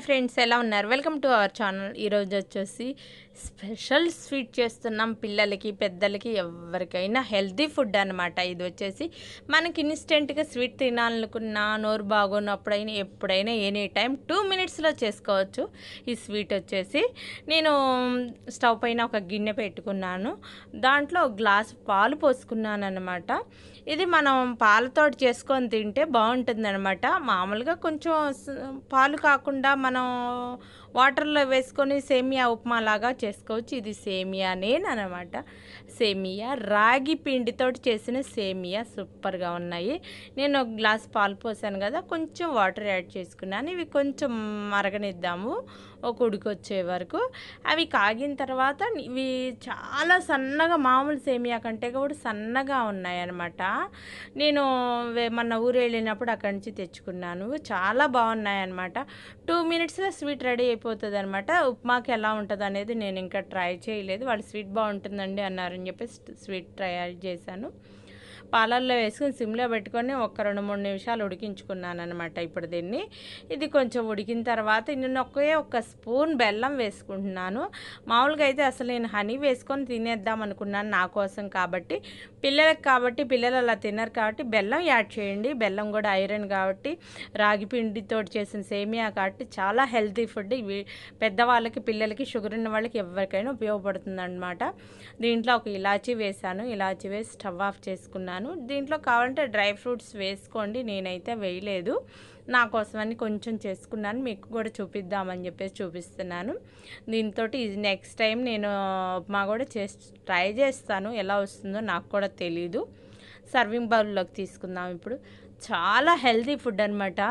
friends ఎలా ఉన్నారు welcome to our channel ఈరోజు వచ్చేసి స్పెషల్ స్వీట్ చేస్తున్నాం పిల్లలకి పెద్దలకి ఎవరికైనా హెల్తీ ఫుడ్ అనమాట ఇది వచ్చేసి మనకి ఇన్స్టెంట్గా స్వీట్ తినాలనుకున్నా నోరు బాగున్నప్పుడైనా ఎప్పుడైనా ఎనీ టైం టూ మినిట్స్లో చేసుకోవచ్చు ఈ స్వీట్ వచ్చేసి నేను స్టవ్ పైన ఒక గిన్నె పెట్టుకున్నాను దాంట్లో ఒక గ్లాస్ పాలు పోసుకున్నాను అనమాట ఇది మనం పాలతో చేసుకొని తింటే బాగుంటుంది అనమాట మామూలుగా కొంచెం స- పాలు కాకుండా మనం వాటర్లో వేసుకొని సేమియా ఉప్మా లాగా చేసుకోవచ్చు ఇది సేమియానే అనమాట సేమియా రాగి పిండితో చేసిన సేమియా సూపర్గా ఉన్నాయి నేను ఒక గ్లాస్ పాలు పోసాను కదా కొంచెం వాటర్ యాడ్ చేసుకున్నాను ఇవి కొంచెం మరగనిద్దాము ఒక ఉడికి వచ్చే వరకు అవి కాగిన తర్వాత ఇవి చాలా సన్నగా మామూలు సేమియా కంటే కూడా సన్నగా ఉన్నాయన్నమాట నేను వే- మొన్న ఊరు వెళ్ళినప్పుడు అక్కడి నుంచి తెచ్చుకున్నాను చాలా బాగున్నాయి అనమాట టూ మినిట్స్లో స్వీట్ రెడీ అయిపోతుంది అనమాట ఉప్మాకి ఎలా ఉంటుంది అనేది నేను ఇంకా ట్రై చేయలేదు వాళ్ళు స్వీట్ బాగుంటుందండి అన్నారని చెప్పేసి స్వీట్ ట్రై చేశాను పాలల్లో వేసుకుని సిమ్లో పెట్టుకొని ఒక రెండు మూడు నిమిషాలు ఉడికించుకున్నాను అనమాట ఇప్పుడు దీన్ని ఇది కొంచెం ఉడికిన తర్వాత నేను ఒకే ఒక స్పూన్ బెల్లం వేసుకుంటున్నాను మామూలుగా అయితే అసలు నేను హనీ వేసుకొని తినేద్దాం అనుకున్నాను నా కోసం కాబట్టి పిల్లలకు కాబట్టి పిల్లలు అలా తినరు కాబట్టి బెల్లం యాడ్ చేయండి బెల్లం కూడా ఐరన్ కాబట్టి రాగి పిండితో చేసిన సేమియా కాబట్టి చాలా హెల్తీ ఫుడ్ ఇవి పెద్దవాళ్ళకి పిల్లలకి షుగర్ ఉన్న వాళ్ళకి ఎవరికైనా ఉపయోగపడుతుంది అనమాట దీంట్లో ఒక ఇలాచీ వేసాను ఇలాచీ వేసి స్టవ్ ఆఫ్ చేసుకున్నాను దీంట్లో కావాలంటే డ్రై ఫ్రూట్స్ వేసుకోండి నేనైతే వేయలేదు నా కోసమని కొంచెం చేసుకున్నాను మీకు కూడా చూపిద్దామని చెప్పేసి చూపిస్తున్నాను దీంతో ఇది నెక్స్ట్ టైం నేను ఉప్మా కూడా చేసి ట్రై చేస్తాను ఎలా వస్తుందో నాకు కూడా తెలీదు సర్వింగ్ బౌల్లోకి తీసుకుందాం ఇప్పుడు చాలా హెల్తీ ఫుడ్ అనమాట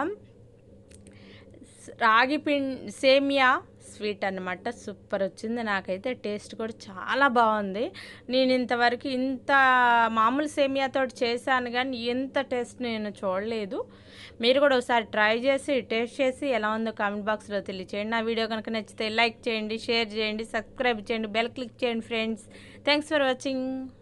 రాగి పిం సేమియా స్వీట్ అనమాట సూపర్ వచ్చింది నాకైతే టేస్ట్ కూడా చాలా బాగుంది నేను ఇంతవరకు ఇంత మామూలు సేమియాతో చేశాను కానీ ఇంత టేస్ట్ నేను చూడలేదు మీరు కూడా ఒకసారి ట్రై చేసి టేస్ట్ చేసి ఎలా ఉందో కామెంట్ బాక్స్లో తెలియచేయండి నా వీడియో కనుక నచ్చితే లైక్ చేయండి షేర్ చేయండి సబ్స్క్రైబ్ చేయండి బెల్ క్లిక్ చేయండి ఫ్రెండ్స్ థ్యాంక్స్ ఫర్ వాచింగ్